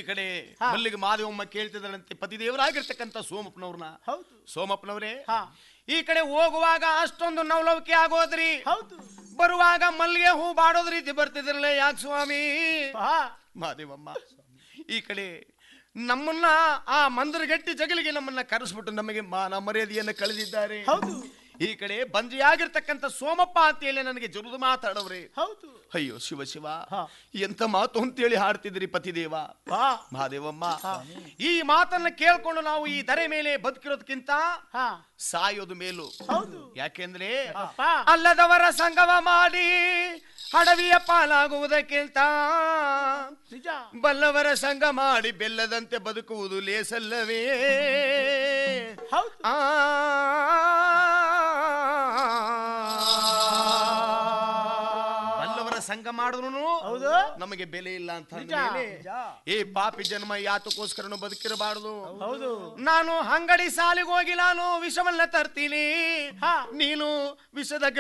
ಕಡೆ ಹಾ. ಮಲ್ಲಿಗೆ ಮಾದೇವಮ್ಮ ಕೇಳ್ತಿದ್ದಾಳಂತೆ ಪತಿದೇವರಾಗಿರ್ತಕ್ಕಂಥ ಸೋಮಪ್ಪನವ್ರನ್ನ ಹೌದು ಸೋಮಪ್ಪನವರೇ ಹಾ ಈ ಕಡೆ ಹೋಗುವಾಗ ಅಷ್ಟೊಂದು ನವಲವಿಕೆ ಆಗೋದ್ರಿ ಹೌದು ಬರುವಾಗ ಮಲ್ಲಿಗೆ ಹೂ ಬಾಡೋದ್ ರೀತಿ ಬರ್ತಿದ್ರಲ್ಲ ಯಾಕೆ ಸ್ವಾಮಿ ಹಾ ಮಾದೇವಮ್ಮ ಈ ಕಡೆ ನಮ್ಮನ್ನ ಆ ಮಂದಿರಗಟ್ಟಿ ಜಗಲಿಗೆ ನಮ್ಮನ್ನ ಕರೆಸ್ಬಿಟ್ಟು ನಮಗೆ ಮಾನ ಮರ್ಯಾದೆಯನ್ನು ಕಳೆದಿದ್ದಾರೆ ಹೌದು ಈ ಕಡೆ ಬಂಜೆಯಾಗಿರ್ತಕ್ಕಂಥ ಸೋಮಪ್ಪ ಅಂತ ಹೇಳಿ ನನಗೆ ಜರುದು ಮಾತಾಡವ್ರೆ ಹೌದು ಅಯ್ಯೋ ಶಿವ ಶಿವ ಹಾ. ಎಂತ ಮಾತು ಅಂತೇಳಿ ಹಾಡ್ತಿದ್ರಿ ಪತಿದೇವ ಹಾ ಮಹಾದೇವಮ್ಮ ಈ ಮಾತನ್ನ ಕೇಳ್ಕೊಂಡು ನಾವು ಈ ದರೆ ಮೇಲೆ ಬದುಕಿರೋದಕ್ಕಿಂತ ಹಾ ಸಾಯೋದು ಮೇಲು ಹೌದು ಯಾಕೆಂದ್ರೆ ಅಪ್ಪ ಅಲ್ಲದವರ ಸಂಗಮ ಮಾಡಿ ಅಡವಿಯ ಪಾಲಾಗುವುದಕ್ಕಿಂತ ನಿಜ ಬಲ್ಲವರ ಸಂಘ ಮಾಡಿ ಬೆಲ್ಲದಂತೆ ಬದುಕುವುದು ಲೇಸಲ್ಲವೇ ಹೌದು ಆ ಬಲ್ಲವರ ಸಂಘ ಮಾಡಿದ್ರು ಹೌದು ನಮಗೆ ಬೆಲೆ ಇಲ್ಲ ಅಂತ ನಿಜ. ಅಂದ್ಮೇಲೆ ನಿಜ. ಈ ಪಾಪಿ ಜನ್ಮ ಯಾತಕ್ಕೋಸ್ಕರನು ಬದುಕಿರಬಾರದು ಹೌದು ನಾನು ಅಂಗಡಿ ಸಾಲಿಗೆ ಹೋಗಿ ನಾನು ವಿಷವನ್ನ ತರ್ತೀನಿ ಹಾ. ನೀನು ವಿಷದ